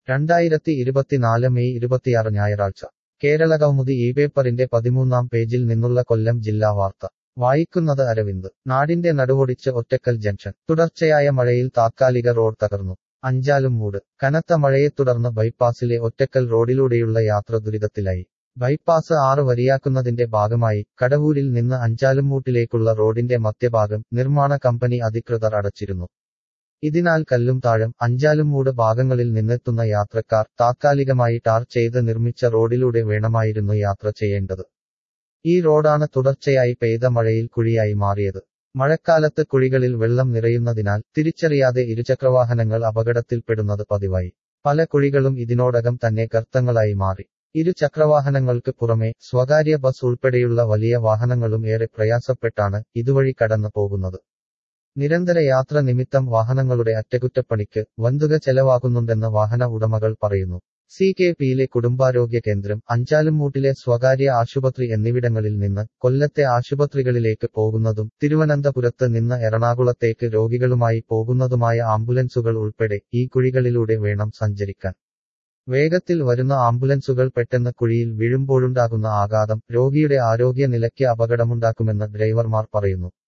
രണ്ടായിരത്തി ഇരുപത്തിനാല് മെയ് ഇരുപത്തിയാറ് ഞായറാഴ്ച കേരള കൗമുദി ഈ പേപ്പറിന്റെ പതിമൂന്നാം പേജിൽ നിന്നുള്ള കൊല്ലം ജില്ലാ വാർത്ത വായിക്കുന്നത് അരവിന്ദ് നാടിന്റെ നടുവൊടിച്ച് ഒറ്റക്കൽ ജംഗ്ഷൻ തുടർച്ചയായ മഴയിൽ താത്കാലിക റോഡ് തകർന്നു അഞ്ചാലും മൂട് കനത്ത മഴയെ തുടർന്ന് ബൈപ്പാസിലെ ഒറ്റക്കൽ റോഡിലൂടെയുള്ള യാത്ര ദുരിതത്തിലായി ബൈപ്പാസ് ആറ് വരിയാക്കുന്നതിന്റെ ഭാഗമായി കടവൂരിൽ നിന്ന് അഞ്ചാലുംമൂട്ടിലേക്കുള്ള റോഡിന്റെ മധ്യഭാഗം നിർമ്മാണ കമ്പനി അധികൃതർ അടച്ചിരുന്നു ഇതിനാൽ കല്ലും താഴം അഞ്ചാലുംമൂട് ഭാഗങ്ങളിൽ നിന്നെത്തുന്ന യാത്രക്കാർ താത്കാലികമായി ടാർ ചെയ്ത് നിർമ്മിച്ച റോഡിലൂടെ വേണമായിരുന്നു യാത്ര ചെയ്യേണ്ടത് ഈ റോഡാണ് തുടർച്ചയായി പെയ്ത മഴയിൽ കുഴിയായി മാറിയത് മഴക്കാലത്ത് കുഴികളിൽ വെള്ളം നിറയുന്നതിനാൽ തിരിച്ചറിയാതെ ഇരുചക്രവാഹനങ്ങൾ അപകടത്തിൽപ്പെടുന്നത് പതിവായി പല കുഴികളും ഇതിനോടകം തന്നെ ഗർത്തങ്ങളായി മാറി ഇരുചക്രവാഹനങ്ങൾക്ക് പുറമെ സ്വകാര്യ ബസ് ഉൾപ്പെടെയുള്ള വലിയ വാഹനങ്ങളും ഏറെ പ്രയാസപ്പെട്ടാണ് ഇതുവഴി കടന്നു പോകുന്നത് നിരന്തര യാത്ര നിമിത്തം വാഹനങ്ങളുടെ അറ്റകുറ്റപ്പണിക്ക് വൻതുക ചെലവാകുന്നുണ്ടെന്ന് വാഹന ഉടമകൾ പറയുന്നു സി കെ പിയിലെ കുടുംബാരോഗ്യ കേന്ദ്രം അഞ്ചാലുംമൂട്ടിലെ സ്വകാര്യ ആശുപത്രി എന്നിവിടങ്ങളിൽ നിന്ന് കൊല്ലത്തെ ആശുപത്രികളിലേക്ക് പോകുന്നതും തിരുവനന്തപുരത്ത് നിന്ന് എറണാകുളത്തേക്ക് രോഗികളുമായി പോകുന്നതുമായ ആംബുലൻസുകൾ ഉൾപ്പെടെ ഈ കുഴികളിലൂടെ വേണം സഞ്ചരിക്കാൻ വേഗത്തിൽ വരുന്ന ആംബുലൻസുകൾ പെട്ടെന്ന് കുഴിയിൽ വീഴുമ്പോഴുണ്ടാകുന്ന ആഘാതം രോഗിയുടെ ആരോഗ്യ നിലയ്ക്ക് അപകടമുണ്ടാക്കുമെന്ന് ഡ്രൈവർമാർ പറയുന്നു